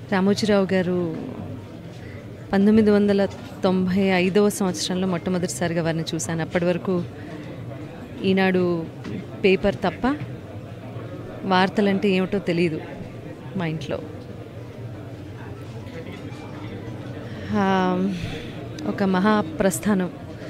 రామోజీరావు గారు పంతొమ్మిది వందల తొంభై ఐదవ సంవత్సరంలో మొట్టమొదటిసారిగా వారిని చూశాను అప్పటి వరకు ఈనాడు పేపర్ తప్ప వార్తలంటే ఏమిటో తెలియదు మా ఇంట్లో ఆ, ఒక మహాప్రస్థానం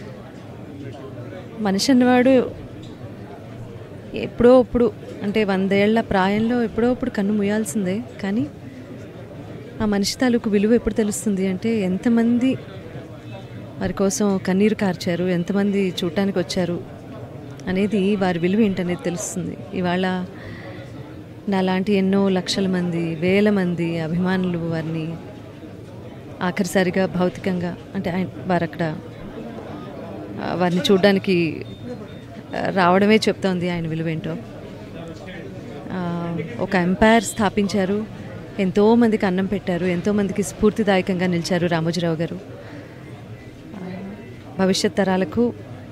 మనిషి అన్నవాడు ఎప్పుడో ఇప్పుడు అంటే వందేళ్ల ప్రాయంలో ఎప్పుడో ఇప్పుడు కన్ను ముయ్యాల్సిందే కానీ ఆ మనిషి తాలూకు విలువ ఎప్పుడు తెలుస్తుంది అంటే ఎంతమంది వారి కోసం కన్నీరు కార్చారు ఎంతమంది చూడటానికి వచ్చారు అనేది వారి విలువ ఏంటనేది తెలుస్తుంది ఇవాళ నాలాంటి ఎన్నో లక్షల మంది వేల మంది అభిమానులు వారిని ఆఖరిసారిగా భౌతికంగా అంటే ఆయన వారు అక్కడ ఆ, వారిని చూడడానికి ఆ, రావడమే చెప్తోంది ఆయన విలువేంటో ఆ, ఒక ఎంపైర్ స్థాపించారు ఎంతోమందికి అన్నం పెట్టారు ఎంతోమందికి స్ఫూర్తిదాయకంగా నిలిచారు రామోజీరావు గారు ఆ, భవిష్యత్ తరాలకు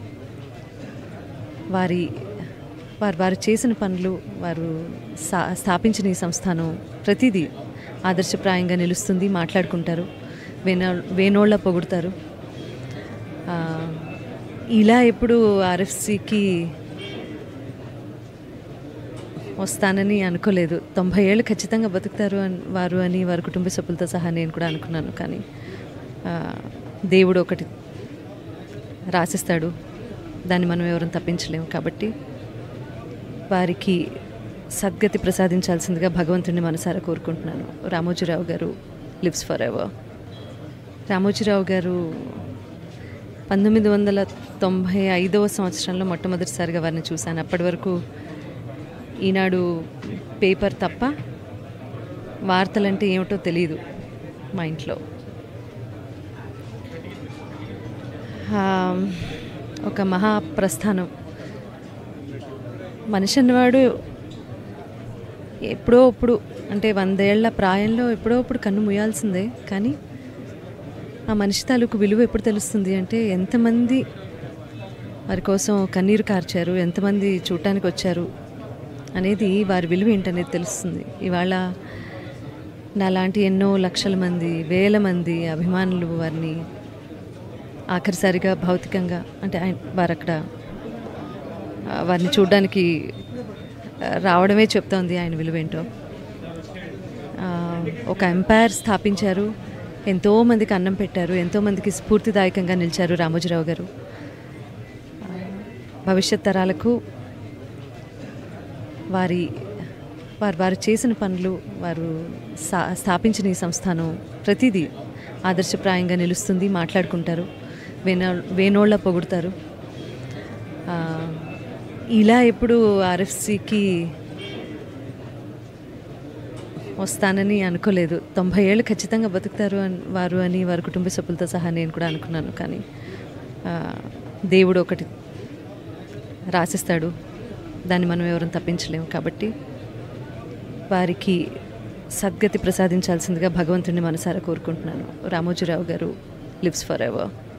వారి వారు వారు చేసిన పనులు వారు స్థా స్థాపించిన ఈ సంస్థానం ప్రతిదీ ఆదర్శప్రాయంగా నిలుస్తుంది మాట్లాడుకుంటారు వేనో వేనోళ్ళ పొగుడతారు ఆ, ఇలా ఎప్పుడు ఆర్ఎఫ్సికి వస్తానని అనుకోలేదు తొంభై ఏళ్ళు ఖచ్చితంగా బతుకుతారు అని వారు అని వారి కుటుంబ సభ్యులతో సహా నేను కూడా అనుకున్నాను కానీ ఆ, దేవుడు ఒకటి రాసిస్తాడు దాన్ని మనం ఎవరం తప్పించలేము కాబట్టి వారికి సద్గతి ప్రసాదించాల్సిందిగా భగవంతుడిని మనసారా కోరుకుంటున్నాను రామోజీరావు గారు లివ్స్ ఫర్ ఎవర్ రామోజీరావు గారు పంతొమ్మిది వందల తొంభై ఐదవ సంవత్సరంలో మొట్టమొదటిసారిగా వారిని చూశాను అప్పటి వరకు ఈనాడు పేపర్ తప్ప వార్తలంటే ఏమిటో తెలియదు మా ఇంట్లో ఆ, ఒక మహాప్రస్థానం మనిషి అన్నవాడు ఎప్పుడో ఇప్పుడు అంటే వందేళ్ల ప్రాయంలో ఎప్పుడో ఇప్పుడు కన్ను ముయ్యాల్సిందే కానీ ఆ మనిషి తాలూకు విలువ ఎప్పుడు తెలుస్తుంది అంటే ఎంతమంది వారి కోసం కన్నీరు కార్చారు ఎంతమంది చూడటానికి వచ్చారు అనేది వారి విలువ ఏంటనేది తెలుస్తుంది ఇవాళ నాలాంటి ఎన్నో లక్షల మంది వేల మంది అభిమానులు వారిని ఆఖరిసారిగా భౌతికంగా అంటే ఆయన వారు అక్కడ ఆ, వారిని చూడడానికి ఆ, రావడమే చెప్తోంది ఆయన విలువేంటో ఆ, ఒక ఎంపైర్ స్థాపించారు ఎంతోమందికి అన్నం పెట్టారు ఎంతోమందికి స్ఫూర్తిదాయకంగా నిలిచారు రామోజీరావు గారు ఆ, భవిష్యత్ తరాలకు వారి వారు వారు చేసిన పనులు వారు స్థా స్థాపించిన ఈ సంస్థానం ప్రతిదీ ఆదర్శప్రాయంగా నిలుస్తుంది మాట్లాడుకుంటారు వేనో వేనోళ్ళ పొగుడతారు ఆ, ఇలా ఎప్పుడు ఆర్ఎఫ్సికి వస్తానని అనుకోలేదు తొంభై ఏళ్ళు ఖచ్చితంగా బతుకుతారు అని వారు అని వారి కుటుంబ సభ్యులతో సహా నేను కూడా అనుకున్నాను కానీ ఆ, దేవుడు ఒకటి రాసిస్తాడు దాన్ని మనం ఎవరం తప్పించలేము కాబట్టి వారికి సద్గతి ప్రసాదించాల్సిందిగా భగవంతుడిని మనసారా కోరుకుంటున్నాను రామోజీరావు గారు లివ్స్ ఫర్ ఎవర్